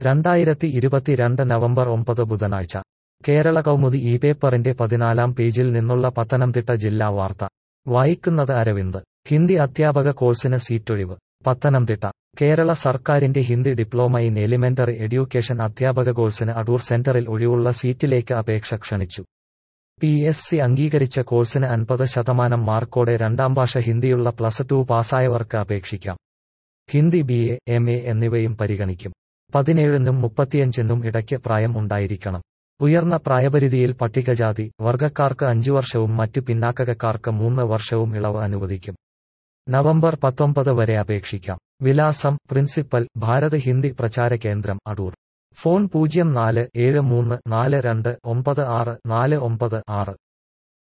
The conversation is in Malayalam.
രണ്ടായിരത്തി ഇരുപത്തിരണ്ട് നവംബർ ഒമ്പത് ബുധനാഴ്ച കേരള കൗമുദി ഈ പേപ്പറിന്റെ പതിനാലാം പേജിൽ നിന്നുള്ള പത്തനംതിട്ട ജില്ലാ വാർത്ത വായിക്കുന്നത് അരവിന്ദ് ഹിന്ദി അധ്യാപക കോഴ്സിന് സീറ്റൊഴിവ് പത്തനംതിട്ട കേരള സർക്കാരിന്റെ Hindi diploma in elementary education അധ്യാപക കോഴ്സിന് അടൂർ സെന്ററിൽ ഒഴിവുള്ള സീറ്റിലേക്ക് അപേക്ഷ ക്ഷണിച്ചു പി എസ് സി അംഗീകരിച്ച കോഴ്സിന് അൻപത് ശതമാനം മാർക്കോടെ രണ്ടാം ഭാഷ ഹിന്ദിയുള്ള പ്ലസ് ടു പാസ്സായവർക്ക് അപേക്ഷിക്കാം Hindi B A M A എന്നിവയും പരിഗണിക്കും പതിനേഴിനും മുപ്പത്തിയഞ്ചിനും ഇടയ്ക്ക് പ്രായം ഉണ്ടായിരിക്കണം ഉയർന്ന പ്രായപരിധിയിൽ പട്ടികജാതി വർഗക്കാർക്ക് അഞ്ചു വർഷവും മറ്റു പിന്നാക്കക്കാർക്ക് മൂന്ന് വർഷവും ഇളവ് അനുവദിക്കും നവംബർ പത്തൊമ്പത് വരെ അപേക്ഷിക്കാം വിലാസം പ്രിൻസിപ്പൽ ഭാരത് ഹിന്ദി പ്രചാര കേന്ദ്രം അടൂർ ഫോൺ പൂജ്യം നാല് ഏഴ് മൂന്ന് നാല് രണ്ട് ഒമ്പത് ആറ് നാല് ഒമ്പത് ആറ്